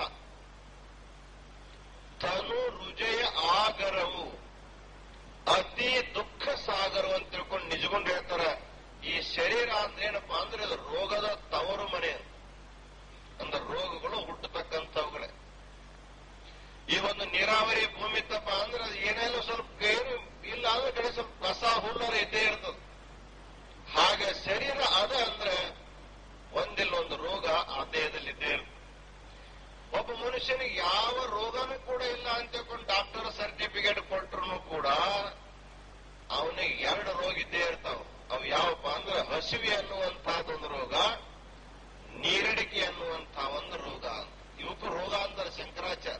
ತನು ರುಜಯ ಆಗರವು ಅತಿ ದುಃಖ ಸಾಗರ ಅಂತ ತಿಳ್ಕೊಂಡು ನಿಜಗೊಂಡು ಹೇಳ್ತಾರ ಈ ಶರೀರ ಅಂದ್ರೆ ಏನಪ್ಪಾ ಅಂದ್ರೆ ಅದು ರೋಗದ ತವರು ಮನೆ ಅಂದ್ರೆ ರೋಗಗಳು ಹುಟ್ಟತಕ್ಕಂಥವುಗಳೇ ಈ ಒಂದು ನೀರಾವರಿ ಭೂಮಿ ತಪ್ಪ ಅಂದ್ರೆ ಅದು ಏನೆಲ್ಲ ಸ್ವಲ್ಪ ಏನು ಇಲ್ಲ ಅಂದ್ರೆ ಕಡೆ ಸ್ವಲ್ಪ ಕಸ ಹುಲ್ಲರ ಇದ್ದೇ ಇರ್ತದೆ ಹಾಗೆ ಶರೀರ ಅದ ಅಂದ್ರೆ ಒಂದಿಲ್ಲ ಒಂದು ರೋಗ ಆ ದೇಹದಲ್ಲಿ ಇದ್ದೇ ಇರ್ತದೆ ಒಬ್ಬ ಮನುಷ್ಯನಿಗೆ ಯಾವ ರೋಗನೂ ಕೂಡ ಇಲ್ಲ ಅಂತ ತಿಳ್ಕೊಂಡು ಡಾಕ್ಟರ್ ಸರ್ಟಿಫಿಕೇಟ್ ಕೊಟ್ರು ಕೂಡ ಅವನಿಗೆ ಎರಡು ರೋಗ ಇದ್ದೇ ಇರ್ತಾವ ಅವು ಯಾವಪ್ಪ ಅಂದ್ರೆ ಹಸಿವೆ ಅನ್ನುವಂತಹದೊಂದು ರೋಗ ನೀರಡಿಕೆ ಅನ್ನುವಂತ ಒಂದು ರೋಗ ಇವಕ್ಕೂ ರೋಗ ಅಂತಾರೆ ಶಂಕರಾಚಾರ್ಯ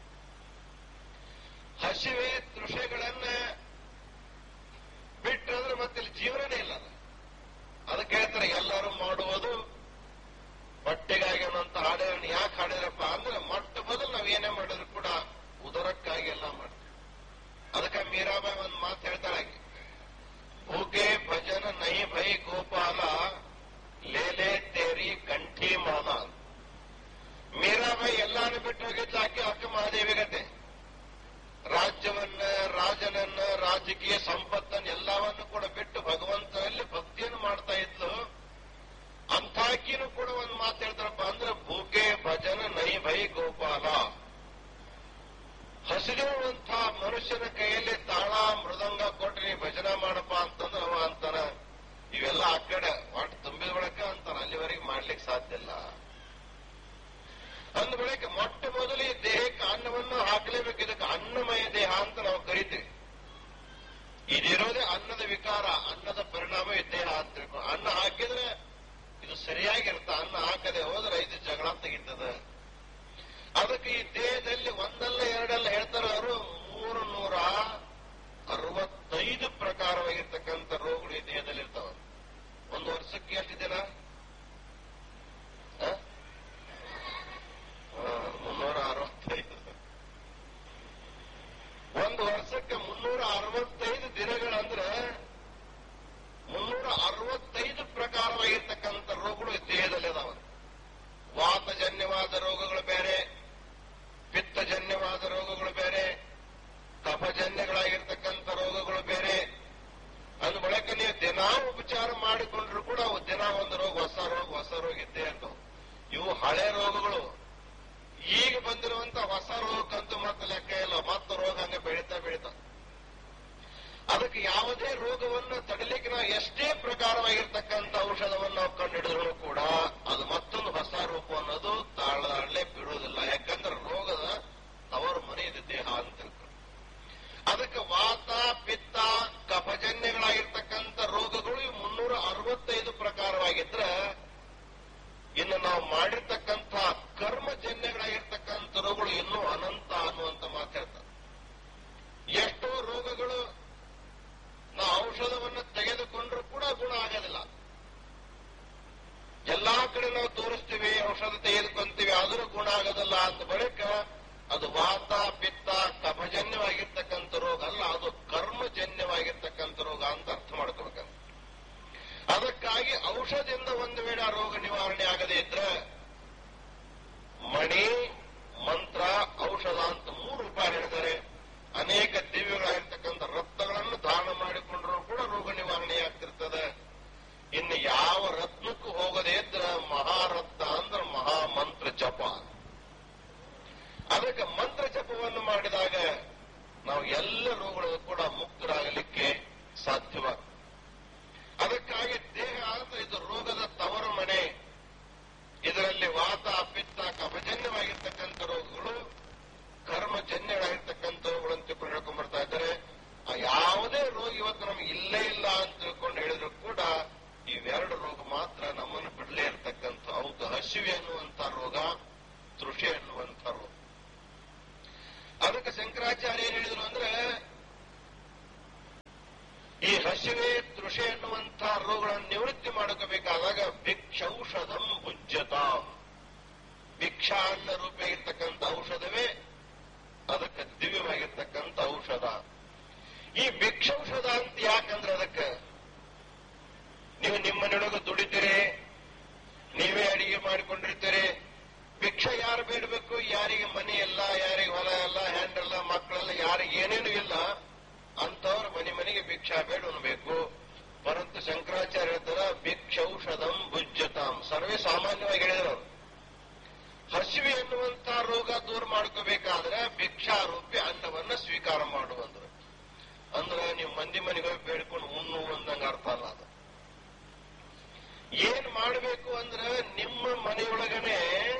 ಹಸಿವೆ ತೃಷೆಗಳನ್ನ ಬಿಟ್ಟಂದ್ರೆ ಮತ್ತೆ ಇಲ್ಲಿ ಜೀವನನೇ ಇಲ್ಲ ಅದು. ಅದಕ್ಕೆ ಹೇಳ್ತಾರೆ ಎಲ್ಲರೂ ಮಾಡುವುದು ಹೊಟ್ಟೆಗಾಗಿ ಅನ್ನೋಂತ ಹಾಡುಗಳನ್ನ ಯಾಕೆ ಹಾಡಿದ್ರಪ್ಪ ಅಂದ್ರೆ ಮೊಟ್ಟ ಮೊದಲು ನಾವ್ ಏನೇ ಮಾಡಿದ್ರು ಕೂಡ ಉದರಕ್ಕಾಗಿ ಎಲ್ಲ ಮಾಡ್ತೀವಿ ಅದಕ್ಕೆ ಮೀರಾಬಾಯಿ ಒಂದು ಮಾತು ಹೇಳ್ತಾಳೆ ಭೂಕೆ ಭಜನ ನೈ ಭೈ ಗೋಪಾಲ ಲೇಲೆ ತೇರಿ ಕಂಠಿ ಮಾಲ ಮೀರಾಬಾಯಿ ಎಲ್ಲಾನು ಬಿಟ್ಟು ಹೋಗಿದ್ಲು ಆಕೆ ಅಕ್ಕ ಮಹಾದೇವಿಗತೆ ರಾಜ್ಯವನ್ನ ರಾಜನನ್ನ ರಾಜಕೀಯ ಸಂಪತ್ತನ್ನ ಎಲ್ಲವನ್ನು ಕೂಡ ಬಿಟ್ಟು ಭಗವಂತನಲ್ಲಿ ಭಕ್ತಿಯನ್ನು ಮಾಡ್ತಾ ಇದ್ಲು ಅಂಥಾಕಿನೂ ಕೂಡ ಒಂದು ಮಾತು ಹೇಳ್ತಾರಪ್ಪ ಅಂದ್ರೆ ಭೂಕೆ ಭಜನ ನೈ ಭೈ ಗೋಪಾಲ ಹಸಿರುವಂಥ ಮನುಷ್ಯನ ಕೈಯಲ್ಲಿ ತಾಳ ಮೃದಂಗ ಕೊಟ್ಟು ನೀ ಭಜನೆ ಮಾಡಪ್ಪ ಅಂತಂದ್ರೆ ಅವ ಅಂತಾನ ಇವೆಲ್ಲ ಆ ಕಡೆ ಒಟ್ಟು ತುಂಬಿದ ಬಳಿಕ ಅಂತಾನ ಅಲ್ಲಿವರೆಗೆ ಮಾಡ್ಲಿಕ್ಕೆ ಸಾಧ್ಯ ಇಲ್ಲ ಅಂದ ಬಳಿಕ ಮೊಟ್ಟ ಮೊದಲು ಈ ದೇಹಕ್ಕೆ ಅನ್ನವನ್ನು ಹಾಕಲೇಬೇಕು ಇದಕ್ಕೆ ಅನ್ನಮಯ ದೇಹ ಅಂತ ನಾವು ಕರಿತೀವಿ ಇದಿರೋದೇ ಅನ್ನದ ವಿಕಾರ ಅನ್ನದ ಪರಿಣಾಮ ಈ ದೇಹ ಅಂತ ತಿಳ್ಕೊ ಅನ್ನ ಹಾಕಿದ್ರೆ ಇದು ಸರಿಯಾಗಿರ್ತ ಅನ್ನ ಹಾಕದೆ ಹೋದ್ರೆ ಇದು ಜಗಳ ತೆಗಿತದ ಅದಕ್ಕೆ ಈ ದೇಹದಲ್ಲಿ ಒಂದಲ್ಲ ಎರಡಲ್ಲ ಹೇಳ್ತಾರೆ ಅವರು ಮೂರು ನೂರ ಅರವತ್ತೈದು ಪ್ರಕಾರವಾಗಿರ್ತಕ್ಕಂಥ ರೋಗಗಳು ಈ ದೇಹದಲ್ಲಿ ಇರ್ತಾವ ಒಂದು ವರ್ಷಕ್ಕೆ ಎಷ್ಟು ದಿನ ಆ? ಆ, ಮುನ್ನೂರ ಅರವತ್ತೈದು ಒಂದು ವರ್ಷಕ್ಕೆ ಮುನ್ನೂರ ಅರವತ್ತೈದು ದಿನಗಳಂದ್ರೆ ಮುನ್ನೂರ ಅರವತ್ತೈದು ಪ್ರಕಾರವಾಗಿರ್ತಕ್ಕಂಥ ರೋಗಗಳು ಈ ದೇಹದಲ್ಲಿ ಅದಾವ ವಾತಜನ್ಯವಾದ ರೋಗಗಳು ಬೇರೆ ಪಿತ್ತಜನ್ಯವಾದ ರೋಗಗಳು ಬೇರೆ ಕಫಜನ್ಯಗಳಾಗಿರ್ತಕ್ಕಂಥ ರೋಗಗಳು ಬೇರೆ ಅಂದ ಬಳಿಕ ನೀವು ದಿನ ಉಪಚಾರ ಮಾಡಿಕೊಂಡ್ರು ಕೂಡ ಅವು ದಿನ ಒಂದು ರೋಗ ಹೊಸ ರೋಗ ಹೊಸ ರೋಗ ಇದ್ದೇ ಇರ್ತವೆ ಇವು ಹಳೆ ರೋಗಗಳು ಈಗ ಬಂದಿರುವಂತ ಹೊಸ ರೋಗಕ್ಕಂತೂ ಮತ್ತೆ ಲೆಕ್ಕ ಇಲ್ಲ ಮತ್ತೆ ರೋಗ ಹಂಗೆ ಬೆಳೀತಾ ಬೆಳೀತಾ ಅದಕ್ಕೆ ಯಾವುದೇ ರೋಗವನ್ನು ತಡಲಿಕ್ಕೆ ನಾವು ಎಷ್ಟೇ ಪ್ರಕಾರವಾಗಿರ್ತಕ್ಕಂಥ ಔಷಧವನ್ನು ನಾವು ಕಂಡುಹಿಡಿದ್ರು ಕೂಡ ಅದು ಮತ್ತೊಂದು ಹೊಸ ರೂಪ ಅನ್ನೋದು ತಾಳದಾಡಲೇ ಬಿಡುವುದಿಲ್ಲ ಯಾಕಂದ್ರೆ ರೋಗದ ತವರು ಮನೆಯದ ದೇಹ ಅಂತ ತಿಳ್ಕೊಂಡು. ಅದಕ್ಕೆ ವಾತ ಪಿತ್ತ ಕಫಜನ್ಯಗಳಾಗಿರ್ತಕ್ಕಂಥ ರೋಗಗಳು ಇವು ಮುನ್ನೂರ ಅರವತ್ತೈದು ಪ್ರಕಾರವಾಗಿದ್ರೆ ಇನ್ನು ನಾವು ಮಾಡಿರ್ತಕ್ಕಂಥ ಕರ್ಮಜನ್ಯಗಳಾಗಿರ್ತಕ್ಕಂಥ ರೋಗಗಳು ಇನ್ನೂ ಅನಂತ ಅನ್ನುವಂತ ಮಾತಾಡ್ತಾರೆ ಎಷ್ಟೋ ರೋಗಗಳು ನಾವು ಔಷಧವನ್ನು ತೆಗೆದುಕೊಂಡ್ರು ಅಂಶದಿಂದ ಒಂದು ವೇಳೆ ಆ ರೋಗ ನಿವಾರಣೆ ಆಗದೇ ಇದ್ರೆ ಮಣಿ ಮಂತ್ರ ಔಷಧ ಅಂತ ಮೂರು ಉಪಾಯ ಹೇಳಿದ್ದಾರೆ ಅನೇಕ ದಿವ್ಯಗಳಾಗಿರ್ತಕ್ಕಂಥ ರತ್ನಗಳನ್ನು ದಾನ ಮಾಡಿಕೊಂಡ್ರೂ ಕೂಡ ರೋಗ ನಿವಾರಣೆ ಆಗ್ತಿರ್ತದೆ ಇನ್ನು ಯಾವ ರತ್ನಕ್ಕೂ ಹೋಗದೇ ಇದ್ರೆ ಮಹಾರತ್ನ ಅಂದ್ರೆ ಮಹಾಮಂತ್ರ ಜಪ ಅದಕ್ಕೆ ಮಂತ್ರ ಜಪವನ್ನು ಮಾಡಿದಾಗ ನಾವು ಎಲ್ಲ ರೋಗಗಳು ಕೂಡ ಮುಕ್ತರಾಗಲಿಕ್ಕೆ ಸಾಧ್ಯವಾಗ್ತದೆ ಅದಕ್ಕಾಗಿ ದೇಹ ಅಂತ ಇದು ರೋಗದ ತವರು ಮನೆ ಇದರಲ್ಲಿ ವಾತ ಪಿತ್ತ ಕಫಜನ್ಯವಾಗಿರ್ತಕ್ಕಂಥ ರೋಗಗಳು ಕರ್ಮಜನ್ಯಗಳಾಗಿರ್ತಕ್ಕಂಥವುಗಳು ಅಂತ ತಿಳ್ಕೊಂಡು ಹೇಳ್ಕೊಂಡ್ ಬರ್ತಾ ಇದ್ದಾರೆ ಆ ಯಾವುದೇ ರೋಗ ಇವತ್ತು ನಮ್ಗೆ ಇಲ್ಲೇ ಇಲ್ಲ ಅಂತ ತಿಳ್ಕೊಂಡು ಹೇಳಿದ್ರು ಕೂಡ ಇವೆರಡು ರೋಗ ಮಾತ್ರ ನಮ್ಮನ್ನು ಬಿಡಲೇ ಇರ್ತಕ್ಕಂಥ ಅವಕ್ಕೆ ಹಸಿವೆ ಅನ್ನುವಂಥ ರೋಗ ತೃಷೆ ಅನ್ನುವಂಥ ರೋಗ ಅದಕ್ಕೆ ಶಂಕರಾಚಾರ್ಯ ಏನ್ ಹೇಳಿದ್ರು ಅಂದ್ರೆ ಈ ಹಸಿವೆ ತೃಷೆ ಎನ್ನುವಂಥ ರೋಗಗಳನ್ನು ನಿವೃತ್ತಿ ಮಾಡ್ಕೋಬೇಕಾದಾಗ ಭಿಕ್ಷೌಷಧಂ ಭುಜ್ಯತ ಭಿಕ್ಷಾ ಅನ್ನ ರೂಪ ಇರ್ತಕ್ಕಂಥ ಔಷಧವೇ ಅದಕ್ಕೆ ದಿವ್ಯವಾಗಿರ್ತಕ್ಕಂಥ ಔಷಧ ಈ ಭಿಕ್ಷೌಷಧ ಅಂತ ಯಾಕಂದ್ರೆ ಅದಕ್ಕೆ ನೀವು ನಿಮ್ಮನೆಯೊಳಗೆ ದುಡಿತೀರಿ ನೀವೇ ಅಡಿಗೆ ಮಾಡಿಕೊಂಡಿರ್ತೀರಿ ಭಿಕ್ಷೆ ಯಾರು ಬೇಡಬೇಕು ಯಾರಿಗೆ ಮನೆ ಇಲ್ಲ ಯಾರಿಗೆ ಹೊಲ ಇಲ್ಲ ಹೆಂಡ್ರಲ್ಲ ಮಕ್ಕಳೆಲ್ಲ ಯಾರಿಗೆ ಏನೇನು ಇಲ್ಲ ಅಂತವ್ರ ಮನೆ ಮನೆಗೆ ಭಿಕ್ಷಾ ಬೇಡ ಅನ್ಬೇಕು ಪರಂತು ಶಂಕರಾಚಾರ್ಯ ಹೇಳ್ತಾರ ಭಿಕ್ಷೌಷಧಂ ಭುಜ್ಯತಾಂ ಸರ್ವೇ ಸಾಮಾನ್ಯವಾಗಿ ಹೇಳಿದ್ರು ಅವ್ರು. ಹಸಿವೆ ಎನ್ನುವಂತ ರೋಗ ದೂರ ಮಾಡ್ಕೋಬೇಕಾದ್ರೆ ಭಿಕ್ಷಾರೂಪಿ ಅನ್ನವನ್ನ ಸ್ವೀಕಾರ ಮಾಡುವಂದ್ರು ಅಂದ್ರೆ ನೀವು ಮಂದಿ ಮನೆಗೆ ಹೋಗಿ ಬೇಡ್ಕೊಂಡು ಉಣ್ಣು ಅಂದಂಗ ಅರ್ಥ ಅಲ್ಲ ಅದು ಏನ್ ಮಾಡಬೇಕು ಅಂದ್ರೆ ನಿಮ್ಮ ಮನೆಯೊಳಗನೆ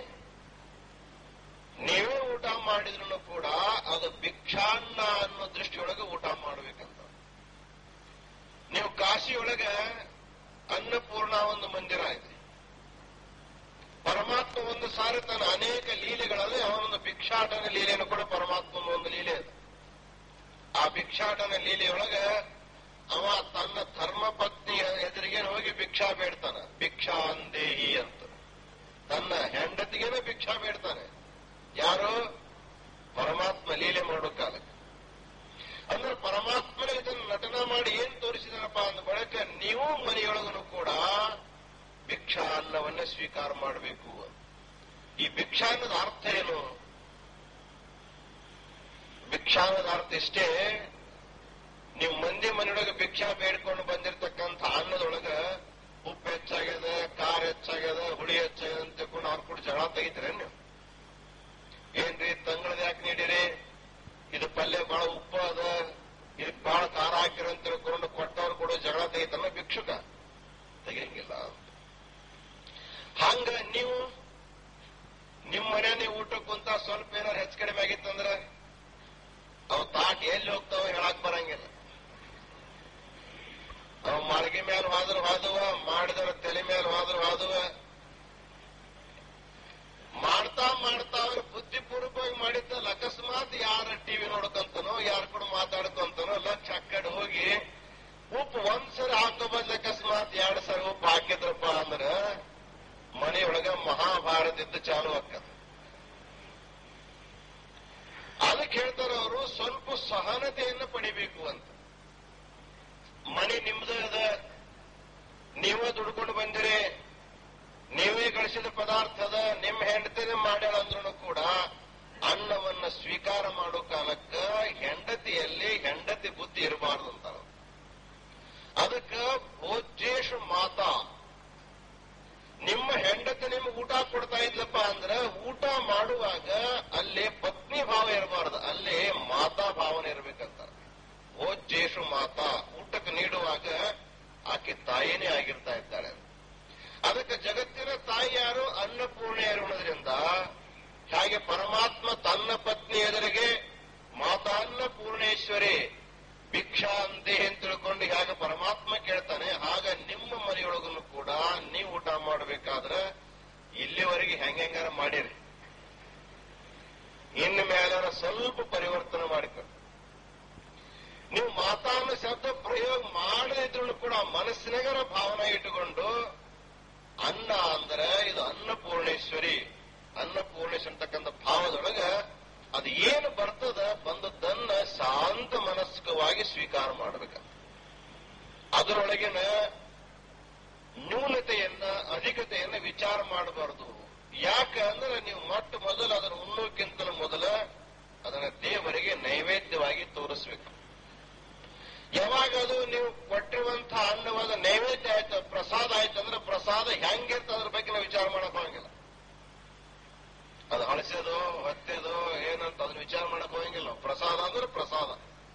ನೀವೇ ಊಟ ಮಾಡಿದ್ರು ಕೂಡ ಅದು ಭಿಕ್ಷಾನ್ನ ಅನ್ನೋ ದೃಷ್ಟಿಯೊಳಗೆ ಊಟ ಮಾಡ್ಬೇಕಂತ ನೀವು ಕಾಶಿಯೊಳಗ ಅನ್ನಪೂರ್ಣ ಒಂದು ಮಂದಿರ ಇದೆ ಪರಮಾತ್ಮ ಒಂದು ಸಾರಿ ತನ್ನ ಅನೇಕ ಲೀಲೆಗಳಲ್ಲಿ ಅವನೊಂದು ಭಿಕ್ಷಾಟನ ಲೀಲೆಯನ್ನು ಕೂಡ ಪರಮಾತ್ಮನ ಒಂದು ಲೀಲೆ ಇದೆ ಆ ಭಿಕ್ಷಾಟನ ಲೀಲೆಯೊಳಗ ಅವ ತನ್ನ ಧರ್ಮ ಪತ್ನಿಯ ಎದುರಿಗೆ ಹೋಗಿ ಭಿಕ್ಷಾ ಬೇಡ್ತಾನ ಭಿಕ್ಷಾ ಅಂದೇಹಿ ಅಂತ ತನ್ನ ಹೆಂಡತಿಗೇನೆ ಭಿಕ್ಷಾ ಬೇಡ್ತಾನೆ ಯಾರು ಪರಮಾತ್ಮ ಲೀಲೆ ಮಾಡೋ ಕಾಲಕ್ಕೆ ಅಂದ್ರೆ ಪರಮಾತ್ಮನೇ ಇದನ್ನು ನಟನ ಮಾಡಿ ಏನ್ ತೋರಿಸಿದಾರಪ್ಪ ಅಂದ ಬಳಿಕ ನೀವು ಮನೆಯೊಳಗನು ಕೂಡ ಭಿಕ್ಷಾ ಅನ್ನವನ್ನೇ ಸ್ವೀಕಾರ ಮಾಡಬೇಕು ಈ ಭಿಕ್ಷಾ ಅನ್ನೋದ ಅರ್ಥ ಏನು ಭಿಕ್ಷಾ ಅನ್ನೋದ ಅರ್ಥ ಇಷ್ಟೇ ನೀವು ಮಂದಿ ಮನೆಯೊಳಗೆ ಭಿಕ್ಷಾ ಬೇಡ್ಕೊಂಡು ಬಂದಿರತಕ್ಕಂಥ ಅನ್ನದೊಳಗ ಉಪ್ಪು ಹೆಚ್ಚಾಗ್ಯದ ಖಾರ ಹೆಚ್ಚಾಗ್ಯದ ಹುಳಿ ಹೆಚ್ಚಾಗ್ಯದ ಅಂತ ತಿಳ್ಕೊಂಡು ಅವ್ರ ಕೂಡ ಜಗಳ ತೆಗಿತೀರ ನೀವು ಏನ್ರಿ ತಂಗಳದ ಯಾಕೆ ನೀಡಿರಿ ಇದು ಪಲ್ಯ ಬಹಳ ಉಪ್ಪು ಅದ ಇದಕ್ ಬಹಳ ಖಾರ ಹಾಕಿರ ಅಂತ ತಿಳ್ಕೊಂಡು ಕೊಟ್ಟವ್ರು ಕೂಡ ಜಗಳ ತೆಗಿತಾನ ಭಿಕ್ಷುಕ ತೆಗಿಯಂಗಿಲ್ಲ ಹಂಗ ನೀವು ನಿಮ್ ಮನೆ ನೀವು ಊಟಕ್ಕೆ ಕುಂತ ಸ್ವಲ್ಪ ಏನಾರು ಹೆಚ್ಚು ಕಡಿಮೆ ಆಗಿತ್ತಂದ್ರ ಅವ್ ತಾಟ್ ಎಲ್ಲಿ ಹೋಗ್ತಾವ ಹೇಳಕ್ ಬರಂಗಿಲ್ಲ ಅವ್ ಮಾಳಿಗೆ ಮೇಲೆ ಹೋದ್ರ ಹೋದವ ಮಾಡಿದರ ತಲೆ ಮೇಲೆ ಹೋದ್ರ ಹೋದವ ಮಾಡ್ತಾ ಮಾಡ್ತಾ ಅವ್ರು ಬುದ್ಧಿಪೂರ್ವಕವಾಗಿ ಮಾಡಿದ್ದಲ್ಲ ಅಕಸ್ಮಾತ್ ಯಾರ ಟಿವಿ ನೋಡ್ಕೊಂತನೋ ಯಾರ ಕೂಡ ಮಾತಾಡ್ಕೊಂತನೋ ಲಕ್ಷ ಆ ಕಡೆ ಹೋಗಿ ಉಪ್ಪು ಒಂದ್ ಸರಿ ಹಾಕೋ ಬಂದ್ ಅಕಸ್ಮಾತ್ ಎರಡ್ ಸರಿ ಉಪ್ಪು ಹಾಕಿದ್ರಪ್ಪ ಅಂದ್ರ ಮನೆಯೊಳಗ ಮಹಾಭಾರತ ಇದ್ದು ಚಾಲು ಆಕ್ಕದ ಅದಕ್ಕೆ ಹೇಳ್ತಾರ ಅವರು ಸ್ವಲ್ಪ ಸಹನತೆಯನ್ನು ಪಡಿಬೇಕು ಅಂತ ಮನೆ ನಿಮ್ದು ಅದ ನೀವೇ ದುಡ್ಕೊಂಡು ಬಂದಿರಿ ನೀವೇ ಗಳಿಸಿದ ಪದಾರ್ಥ ಅದ ನಿಮ್ಮ ಹೆಂಡತಿನೇ ಮಾಡ್ಯಾಳ ಅಂದ್ರೂ ಕೂಡ ಅನ್ನವನ್ನ ಸ್ವೀಕಾರ ಮಾಡೋ ಕಾಲಕ್ಕ ಹೆಂಡತಿಯಲ್ಲಿ ಹೆಂಡತಿ ಬುದ್ಧಿ ಇರಬಾರ್ದು ಅಂತಾರ ಅದಕ್ಕ ಭೋಜೇಶು ಮಾತಾ ನಿಮ್ಮ ಹೆಂಡತಿ ನಿಮ್ಗೆ ಊಟ ಕೊಡ್ತಾ ಇದ್ಲಪ್ಪ ಅಂದ್ರೆ ಊಟ ಮಾಡುವಾಗ ಅಲ್ಲಿ ಪತ್ನಿ ಭಾವ ಇರಬಾರ್ದು ಅಲ್ಲಿ ಮಾತಾ ಭಾವನೆ ಇರ್ಬೇಕಂತ ಭೋಜೇಶು ಮಾತಾ ಊಟಕ್ಕೆ ನೀಡುವಾಗ ಆಕೆ ತಾಯಿನೇ ಆಗಿರ್ತಾ ಇದ್ದಾಳೆ ಅದಕ್ಕೆ ಜಗತ್ತಿನ ತಾಯಿ ಯಾರು ಅನ್ನಪೂರ್ಣೆಯರು ಅನ್ನೋದ್ರಿಂದ ಹಾಗೆ ಪರಮಾತ್ಮ ತನ್ನ ಪತ್ನಿ ಎದುರಿಗೆ ಮಾತಾ ಅನ್ನಪೂರ್ಣೇಶ್ವರಿ ಭಿಕ್ಷಾ ಅಂತೆ ಅಂತ ತಿಳ್ಕೊಂಡು ಹೇಗೆ ಪರಮಾತ್ಮ ಕೇಳ್ತಾನೆ ಆಗ ನಿಮ್ಮ ಮನೆಯೊಳಗನ್ನು ಕೂಡ ನೀವು ಊಟ ಮಾಡಬೇಕಾದ್ರೆ ಇಲ್ಲಿವರೆಗೆ ಹೆಂಗಾರ ಮಾಡಿರಿ ಇನ್ನು ಮೇಲಾರ ಸ್ವಲ್ಪ ಪರಿವರ್ತನೆ ಮಾಡಿಕೊಂಡು ನೀವು ಮಾತಾನ್ನ ಶಬ್ದ ಪ್ರಯೋಗ ಮಾಡದಿದ್ರು ಕೂಡ ಮನಸ್ಸಿನಗರ ಭಾವನೆ ಇಟ್ಟುಕೊಂಡು ಅನ್ನ ಅಂದ್ರೆ ಇದು ಅನ್ನಪೂರ್ಣೇಶ್ವರಿ ಅನ್ನಪೂರ್ಣೇಶ್ ಅಂತಕ್ಕಂಥ ಭಾವದೊಳಗ ಅದು ಏನು ಬರ್ತದ ಬಂದದ್ದನ್ನ ಶಾಂತ ಮನಸ್ಕವಾಗಿ ಸ್ವೀಕಾರ ಮಾಡಬೇಕ ಅದರೊಳಗಿನ ನ್ಯೂನತೆಯನ್ನ ಅಧಿಕತೆಯನ್ನು ವಿಚಾರ ಮಾಡಬಾರದು ಯಾಕೆ ಅಂದ್ರೆ ನೀವು ಮೊಟ್ಟ ಮೊದಲು ಅದನ್ನು ಉಣ್ಣೋಕ್ಕಿಂತಲೂ ಮೊದಲ ಅದನ್ನ ದೇವರಿಗೆ ನೈವೇದ್ಯವಾಗಿ ತೋರಿಸ್ಬೇಕು ಯಾವಾಗ ಅದು ನೀವು ಕೊಟ್ಟಿರುವಂತಹ ಅನ್ನವಾದ ನೈವೇದ್ಯ ಆಯ್ತು ಪ್ರಸಾದ ಆಯ್ತು ಅಂದ್ರೆ ಪ್ರಸಾದ ಹೆಂಗಿರ್ತ ಅದ್ರ ಬಗ್ಗೆ ನಾವು ವಿಚಾರ ಮಾಡಕ್ ಹೋಗಂಗಿಲ್ಲ ಅದು ಹಳಸೋದು ಹೊತ್ತೆದು ಏನಂತ ಅದನ್ನ ವಿಚಾರ ಮಾಡಕ್ ಹೋಗಂಗಿಲ್ಲ ಪ್ರಸಾದ ಅಂದ್ರೆ ಪ್ರಸಾದ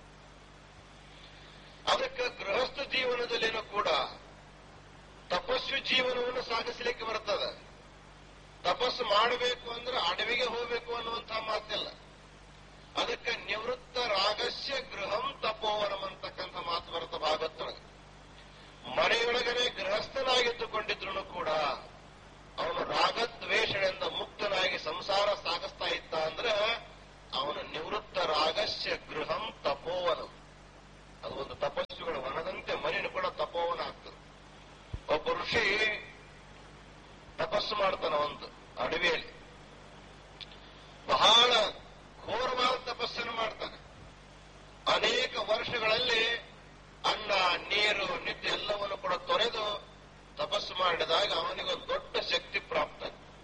ಅದಕ್ಕೆ ಗೃಹಸ್ಥ ಜೀವನದಲ್ಲಿನೂ ಕೂಡ ತಪಸ್ವಿ ಜೀವನವನ್ನು ಸಾಗಿಸಲಿಕ್ಕೆ ಬರ್ತದೆ ತಪಸ್ಸು ಮಾಡಬೇಕು ಅಂದ್ರೆ ಅಡವಿಗೆ ಹೋಗಬೇಕು ಅನ್ನುವಂತಹ ಮಾತಿಲ್ಲ ಅದಕ್ಕೆ ನಿವೃತ್ತ ರಾಗಸ್ಯ ಗೃಹಂ ತಪೋವನಂ ಅಂತಕ್ಕಂಥ ಮಾತು ಬರುತ್ತೆ ಭಾಗವತೊಳಗೆ ಮನೆಯೊಳಗನೆ ಗೃಹಸ್ಥನಾಗಿದ್ದುಕೊಂಡಿದ್ರು ಕೂಡ ಅವನು ರಾಗದ್ವೇಷಗಳಿಂದ ಮುಕ್ತನಾಗಿ ಸಂಸಾರ ಸಾಗಿಸ್ತಾ ಇದ್ದ ಅಂದ್ರೆ ಅವನು ನಿವೃತ್ತ ರಾಗಸ್ಯ ಗೃಹಂ ತಪೋವನಂ ಅದು ಒಂದು ತಪಸ್ಸುಗಳ ವನದಂತೆ ಮನೆಯೂ ಕೂಡ ತಪೋವನ ಆಗ್ತದೆ ಒಬ್ಬ ಋಷಿ ತಪಸ್ಸು ಮಾಡ್ತಾನ ಒಂದು ಅಡವಿಯಲ್ಲಿ ಬಹಳ ಘೋರವಾದ ತಪಸ್ಸನ್ನು ಮಾಡ್ತಾನೆ ಅನೇಕ ವರ್ಷಗಳಲ್ಲಿ ಅನ್ನ ನೀರು ನಿದ್ದೆ ಎಲ್ಲವನ್ನು ಕೂಡ ತೊರೆದು ತಪಸ್ಸು ಮಾಡಿದಾಗ ಅವನಿಗೊಂದು ದೊಡ್ಡ ಶಕ್ತಿ ಪ್ರಾಪ್ತ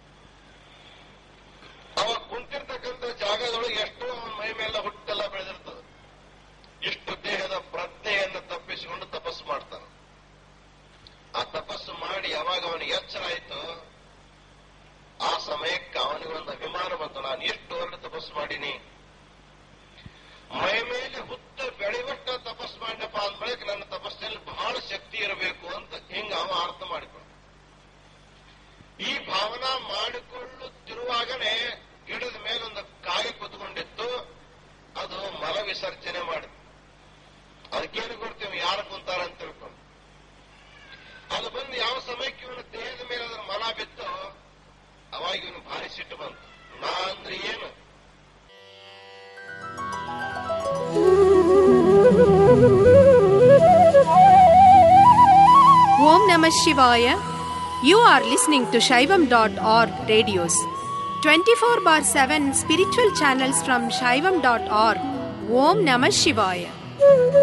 ಅವ ಕುಂತಿರ್ತಕ್ಕಂಥ ಜಾಗದೊಳಗೆ ಎಷ್ಟೋ ಅವನ ಮೈ ಮೇಲೆ ಹುಟ್ಟೆಲ್ಲ ಬೆಳೆದಿರ್ತದೆ ಇಷ್ಟು ದೇಹದ ಪ್ರಜ್ಞೆಯನ್ನು ತಪ್ಪಿಸಿಕೊಂಡು ತಪಸ್ಸು ಮಾಡ್ತಾನೆ ಆ ತಪಸ್ಸು ಮಾಡಿ ಯಾವಾಗ ಅವನಿಗೆ ಎಚ್ಚರ ಆಯ್ತು ಆ ಸಮಯಕ್ಕೆ ಅವನಿಗೊಂದು ಅಭಿಮಾನ ಬಂತು ನಾನು ಎಷ್ಟು ವರ್ಷ ತಪಸ್ಸು ಮಾಡೀನಿ ಮೈ ಮೇಲೆ ಹುತ್ತ ಬೆಳೆವಟ್ಟ ತಪಸ್ಸು ಮಾಡಿನಪ್ಪ ಅಂದ ಬಳಿಕ ನನ್ನ ತಪಸ್ಸಲ್ಲಿ ಬಹಳ ಶಕ್ತಿ ಇರಬೇಕು ಅಂತ ಹಿಂಗ ಅವ ಅರ್ಥ ಮಾಡಿಕೊಂಡ ಈ ಭಾವನಾ ಮಾಡಿಕೊಳ್ಳುತ್ತಿರುವಾಗನೇ ಗಿಡದ ಮೇಲೆ ಒಂದು ಕಾಯಿ ಕುತ್ಕೊಂಡಿತ್ತು ಅದು ಮಲ ವಿಸರ್ಜನೆ ಮಾಡಿತು ಅದಕ್ಕೇನು ಕೊಡ್ತೀವಿ ಯಾರು ಕುಂತಾರ ಅಂತ ತಿಳ್ಕೊಂಡು ಅದು ಬಂದು ಯಾವ ಸಮಯಕ್ಕೆ ಇವನ ದೇಹದ ಮೇಲೆ ಅದರ ಮಲ ಬಿತ್ತು ಅವಾಗ ಇವನು ಭಾರಿ ಸಿಟ್ಟು ಬಂತು ನಾ ಅಂದ್ರೆ ಏನು Om Namah Shivaya. You are listening to Shaivam.org radios. 24 bar 7 spiritual channels from Shaivam.org. Om Namah Shivaya.